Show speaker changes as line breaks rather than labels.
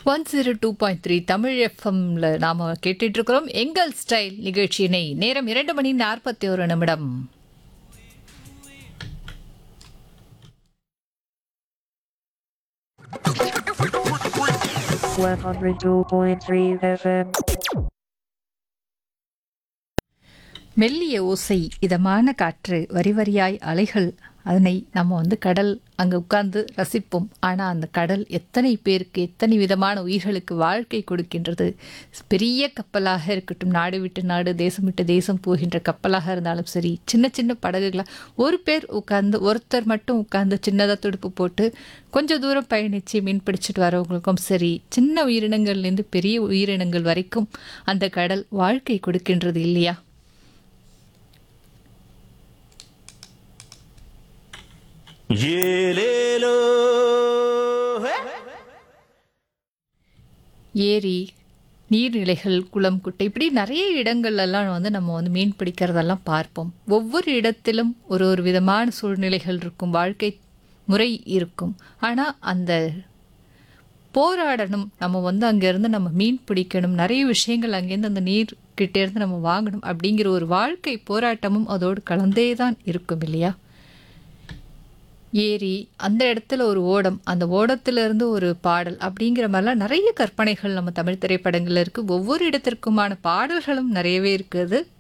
One zero two point three Tamil எஃப்எம்ல நாம கேட்டுட்டு இருக்கிறோம் எங்கள் ஸ்டைல் நிகழ்ச்சியினை நேரம் இரண்டு மணி நாற்பத்தி ஒரு நிமிடம்
One hundred two point three FM.
மெல்லிய ஓசை இதமான காற்று வரி வரியாய் அலைகள் அதனை நம்ம வந்து கடல் அங்கே உட்கார்ந்து ரசிப்போம் ஆனால் அந்த கடல் எத்தனை பேருக்கு எத்தனை விதமான உயிர்களுக்கு வாழ்க்கை கொடுக்கின்றது பெரிய கப்பலாக இருக்கட்டும் நாடு விட்டு நாடு தேசம் விட்டு தேசம் போகின்ற கப்பலாக இருந்தாலும் சரி சின்ன சின்ன படகுகளாக ஒரு பேர் உட்கார்ந்து ஒருத்தர் மட்டும் உட்கார்ந்து சின்னதாக துடுப்பு போட்டு கொஞ்சம் தூரம் பயணித்து மீன் பிடிச்சிட்டு வரவங்களுக்கும் சரி சின்ன உயிரினங்கள்லேருந்து பெரிய உயிரினங்கள் வரைக்கும் அந்த கடல் வாழ்க்கை கொடுக்கின்றது இல்லையா
ஏலேலோ
ஏரி நீர்நிலைகள் குளம் குட்டை இப்படி நிறைய இடங்கள்லாம் வந்து நம்ம வந்து மீன் பிடிக்கிறதெல்லாம் பார்ப்போம் ஒவ்வொரு இடத்திலும் ஒரு ஒரு விதமான சூழ்நிலைகள் இருக்கும் வாழ்க்கை முறை இருக்கும் ஆனால் அந்த போராடணும் நம்ம வந்து அங்கேருந்து நம்ம மீன் பிடிக்கணும் நிறைய விஷயங்கள் அங்கேருந்து அந்த நீர் கிட்டேருந்து நம்ம வாங்கணும் அப்படிங்கிற ஒரு வாழ்க்கை போராட்டமும் அதோடு கலந்தே தான் இருக்கும் இல்லையா ஏரி அந்த இடத்துல ஒரு ஓடம் அந்த ஓடத்துல இருந்து ஒரு பாடல் அப்படிங்கிற மாதிரிலாம் நிறைய கற்பனைகள் நம்ம தமிழ் திரைப்படங்கள்ல இருக்கு ஒவ்வொரு இடத்திற்குமான பாடல்களும் நிறையவே இருக்குது